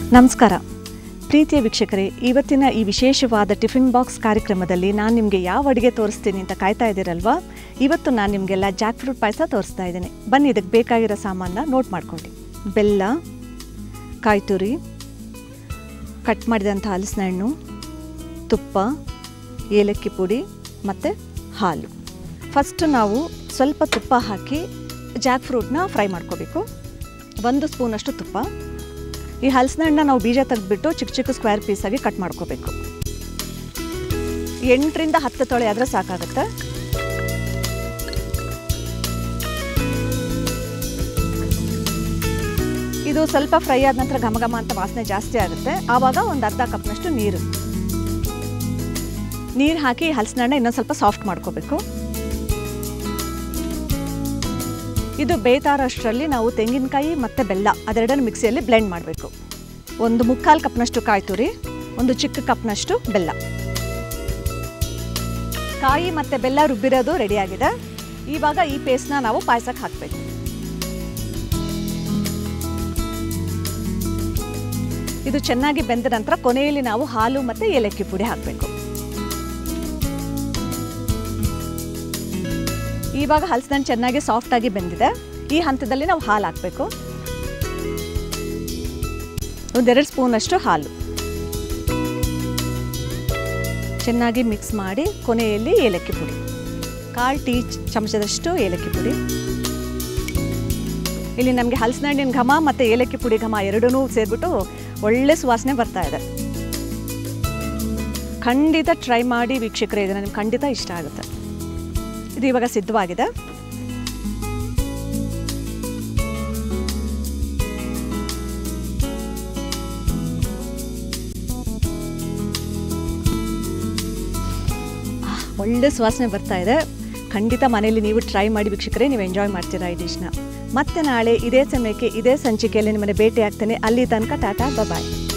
ನಮಸ್ಕಾರ ಪ್ರೀತಿಯ ವೀಕ್ಷಕರೇ ಇವತ್ತಿನ ಈ ವಿಶೇಷವಾದ ಟಿಫಿನ್ ಬಾಕ್ಸ್ ಕಾರ್ಯಕ್ರಮದಲ್ಲಿ ನಾನು ನಿಮಗೆ ಯಾವ ಅಡುಗೆ ತೋರಿಸ್ತೀನಿ ಅಂತ ಕಾಯ್ತಾ ಇದ್ದೀರಲ್ವಾ ಇವತ್ತು ನಾನು ನಿಮಗೆಲ್ಲ ಜಾಕ್ ಫ್ರೂಟ್ ಪಾಯಸ ತೋರಿಸ್ತಾ ಇದ್ದೀನಿ ಬನ್ನಿ ಇದಕ್ಕೆ ಬೇಕಾಗಿರೋ ಸಾಮಾನ ನೋಟ್ ಮಾಡ್ಕೊಳ್ಳಿ ಬೆಲ್ಲ ಕಾಯಿ ತುರಿ ಕಟ್ ಮಾಡಿದಂಥ ಹಲಸಿನ ಹಣ್ಣು ತುಪ್ಪ ಏಲಕ್ಕಿ ಪುಡಿ ಮತ್ತು ಹಾಲು ಫಸ್ಟ್ ನಾವು ಸ್ವಲ್ಪ ತುಪ್ಪ ಹಾಕಿ ಜಾಕ್ ಫ್ರೂಟ್ನ ಫ್ರೈ ಮಾಡ್ಕೋಬೇಕು ಒಂದು ಸ್ಪೂನಷ್ಟು ತುಪ್ಪ ಈ ಹಲಸಿನ ಹಣ್ಣನ್ನ ನಾವು ಬೀಜ ತೆಗೆದ್ಬಿಟ್ಟು ಚಿಕ್ಕ ಚಿಕ್ಕ ಸ್ಕ್ವೇರ್ ಪೀಸಾಗಿ ಕಟ್ ಮಾಡ್ಕೋಬೇಕು ಎಂಟರಿಂದ ಹತ್ತು ತೊಳೆ ಆದರೆ ಸಾಕಾಗುತ್ತೆ ಇದು ಸ್ವಲ್ಪ ಫ್ರೈ ಆದ ನಂತರ ಘಮ ಘಮ ಅಂತ ವಾಸನೆ ಜಾಸ್ತಿ ಆಗುತ್ತೆ ಆವಾಗ ಒಂದು ಅರ್ಧ ಕಪ್ನಷ್ಟು ನೀರು ನೀರು ಹಾಕಿ ಹಲಸಿನ ಹಣ್ಣು ಇನ್ನೊಂದು ಸ್ವಲ್ಪ ಸಾಫ್ಟ್ ಮಾಡ್ಕೋಬೇಕು ಇದು ಬೇಯ್ತಾರಷ್ಟರಲ್ಲಿ ನಾವು ತೆಂಗಿನಕಾಯಿ ಮತ್ತು ಬೆಲ್ಲ ಅದೆರಡನ್ನು ಮಿಕ್ಸಿಯಲ್ಲಿ ಬ್ಲೆಂಡ್ ಮಾಡಬೇಕು ಒಂದು ಮುಕ್ಕಾಲು ಕಪ್ನಷ್ಟು ಕಾಯಿ ತುರಿ ಒಂದು ಚಿಕ್ಕ ಕಪ್ನಷ್ಟು ಬೆಲ್ಲ ಕಾಯಿ ಮತ್ತು ಬೆಲ್ಲ ರುಬ್ಬಿರೋದು ರೆಡಿಯಾಗಿದೆ ಇವಾಗ ಈ ಪೇಸ್ಟ್ನ ನಾವು ಪಾಯಸಕ್ಕೆ ಹಾಕಬೇಕು ಇದು ಚೆನ್ನಾಗಿ ಬೆಂದ ನಂತರ ಕೊನೆಯಲ್ಲಿ ನಾವು ಹಾಲು ಮತ್ತು ಏಲಕ್ಕಿ ಪುಡಿ ಹಾಕಬೇಕು ಇವಾಗ ಹಲಸಿನ ಹಣ್ಣು ಚೆನ್ನಾಗಿ ಸಾಫ್ಟಾಗಿ ಬೆಂದಿದೆ ಈ ಹಂತದಲ್ಲಿ ನಾವು ಹಾಲು ಹಾಕಬೇಕು ಒಂದೆರಡು ಸ್ಪೂನಷ್ಟು ಹಾಲು ಚೆನ್ನಾಗಿ ಮಿಕ್ಸ್ ಮಾಡಿ ಕೊನೆಯಲ್ಲಿ ಏಲಕ್ಕಿ ಪುಡಿ ಕಾಲು ಟೀ ಚಮಚದಷ್ಟು ಏಲಕ್ಕಿ ಪುಡಿ ಇಲ್ಲಿ ನಮಗೆ ಹಲಸಿನ ಹಣ್ಣಿನ ಘಮ ಮತ್ತು ಏಲಕ್ಕಿ ಪುಡಿ ಘಮ ಎರಡೂ ಸೇರಿಬಿಟ್ಟು ಒಳ್ಳೆ ಸುವಾಸನೆ ಬರ್ತಾ ಇದೆ ಖಂಡಿತ ಟ್ರೈ ಮಾಡಿ ವೀಕ್ಷಕರೇ ಇದನ್ನು ನಿಮ್ಗೆ ಖಂಡಿತ ಇಷ್ಟ ಆಗುತ್ತೆ ಇದು ಇವಾಗ ಸಿದ್ಧವಾಗಿದೆ ಆಹ್, ಒಳ್ಳೆ ಸುವಾಸನೆ ಬರ್ತಾ ಇದೆ ಖಂಡಿತ ಮನೆಯಲ್ಲಿ ನೀವು ಟ್ರೈ ಮಾಡಿ ವೀಕ್ಷಕರೇ ನೀವು ಎಂಜಾಯ್ ಮಾಡ್ತೀರಾ ಈ ಡಿಶ್ನ ಮತ್ತೆ ನಾಳೆ ಇದೇ ಸಮಯಕ್ಕೆ ಇದೇ ಸಂಚಿಕೆಯಲ್ಲಿ ನಿಮ್ಮನ್ನು ಭೇಟಿ ಆಗ್ತೇನೆ ಅಲ್ಲಿ ತನಕ ಟಾಟಾ ಬಾಯ್